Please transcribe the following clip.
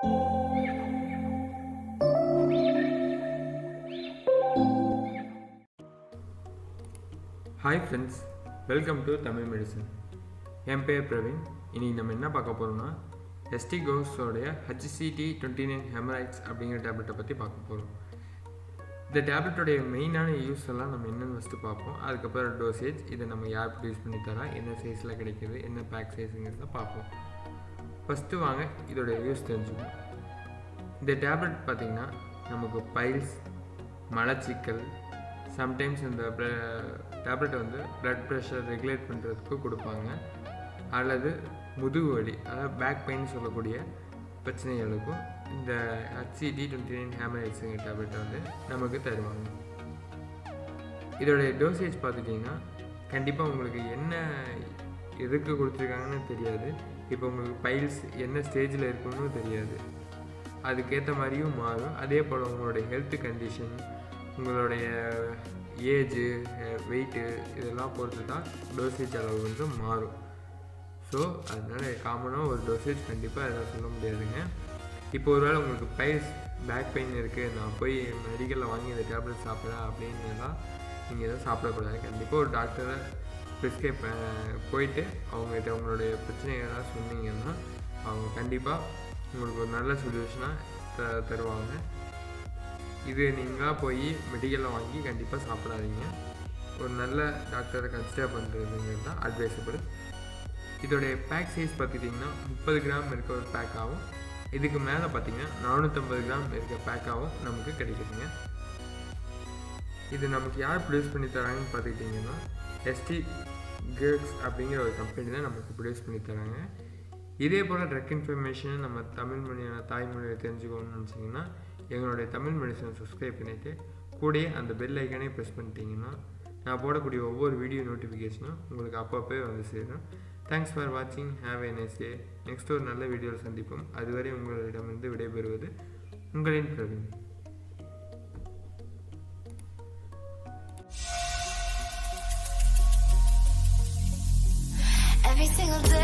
hi friends welcome to Tamil medicine என் பேர் பிரவீன் இன்றைக்கி நம்ம என்ன பார்க்க போகிறோம்னா எஸ்டி கோஸோடைய ஹச்சிசிடி டுவெண்ட்டி நைன் ஹெமரைட்ஸ் அப்படிங்கிற டேப்லெட்டை பற்றி பார்க்க போகிறோம் இந்த டேப்லெட்டோடைய மெயினான யூஸ் எல்லாம் நம்ம என்னென்னு ஃபஸ்ட்டு பார்ப்போம் அதுக்கப்புறம் டோசேஜ் இதை நம்ம யார் ப்ரொடியூஸ் பண்ணி தரா என்ன சைஸில் கிடைக்கிது என்ன பேக் சைஸுங்கிறத பார்ப்போம் ஃபஸ்ட்டு வாங்க இதோடைய யூஸ் தெரிஞ்சுக்கணும் இந்த டேப்லெட் பார்த்திங்கன்னா நமக்கு பைல்ஸ் மலச்சிக்கல் சம்டைம்ஸ் இந்த டேப்லெட் வந்து ப்ளட் ப்ரெஷர் ரெகுலேட் பண்ணுறதுக்கு கொடுப்பாங்க அல்லது முதுகு வலி அதாவது பேக் பெயின் சொல்லக்கூடிய பிரச்சனைகளுக்கும் இந்த ஹச்சிடி டுவெண்ட்டி நைன் ஹேமரைட்ஸுங்கிற டேப்லெட்டை வந்து நமக்கு தருவாங்க இதோடைய டோசேஜ் பார்த்துட்டிங்கன்னா கண்டிப்பாக உங்களுக்கு என்ன எதுக்கு கொடுத்துருக்காங்கன்னு தெரியாது இப்போ உங்களுக்கு பைல்ஸ் என்ன ஸ்டேஜில் இருக்குன்னு தெரியாது அதுக்கேற்ற மாதிரியும் மாறும் அதே போல் உங்களுடைய ஹெல்த் கண்டிஷன் உங்களுடைய ஏஜு வெயிட்டு இதெல்லாம் பொறுத்து தான் டோசேஜ் அளவு வந்து மாறும் ஸோ அதனால் காமனாக ஒரு டோசேஜ் கண்டிப்பாக எதாவது சொல்ல முடியாதுங்க இப்போ ஒருவேளை உங்களுக்கு பைல்ஸ் பேக் பெயின் இருக்குது நான் போய் மெடிக்கலில் வாங்கி இந்த டேப்லெட் சாப்பிட்றேன் அப்படின்னு தான் நீங்கள் எதுவும் சாப்பிடக்கூடாது கண்டிப்பாக ஒரு டாக்டரை ப்ரிஸ்கிரைப் போயிட்டு அவங்ககிட்ட உங்களுடைய பிரச்சனைகள்லாம் சொன்னீங்கன்னா அவங்க கண்டிப்பாக உங்களுக்கு ஒரு நல்ல சொல்யூஷனாக த தருவாங்க இது நீங்களாக போய் மெடிக்கலில் வாங்கி கண்டிப்பாக சாப்பிடாதீங்க ஒரு நல்ல டாக்டரை கன்சிடர் பண்ணுறதுங்கிறது தான் அட்வைசபிள் இதோடைய பேக் சைஸ் பார்த்துட்டிங்கன்னா முப்பது கிராம் இருக்க ஒரு பேக்காகவும் இதுக்கு மேலே பார்த்தீங்கன்னா நானூற்றம்பது கிராம் இருக்க பேக்காகவும் நமக்கு கிடைக்குதுங்க இது நமக்கு யார் ப்ரொடியூஸ் பண்ணி தராங்கன்னு பார்த்துக்கிட்டிங்கன்னா எஸ்டி கேர்ஸ் அப்படிங்கிற ஒரு கம்பெனி தான் நமக்கு ப்ரொடியூஸ் பண்ணி தராங்க இதே போல் ட்ரக் இன்ஃபர்மேஷன் நம்ம தமிழ் மொழியான தாய்மொழியை தெரிஞ்சுக்கணும்னு நினச்சிங்கன்னா எங்களுடைய தமிழ் மெடிசனை சப்ஸ்கிரைப் பண்ணிவிட்டு கூடயே அந்த பெல் ஐக்கானே ப்ரெஸ் பண்ணிட்டீங்கன்னா நான் போடக்கூடிய ஒவ்வொரு வீடியோ நோட்டிஃபிகேஷனும் உங்களுக்கு அப்பப்போ வந்து சேரும் தேங்க்ஸ் ஃபார் வாட்சிங் have a nice day next ஒரு நல்ல வீடியோவில் சந்திப்போம் அதுவரை உங்களிடமிருந்து விடைபெறுவது உங்களின் பிரவீன் Every single day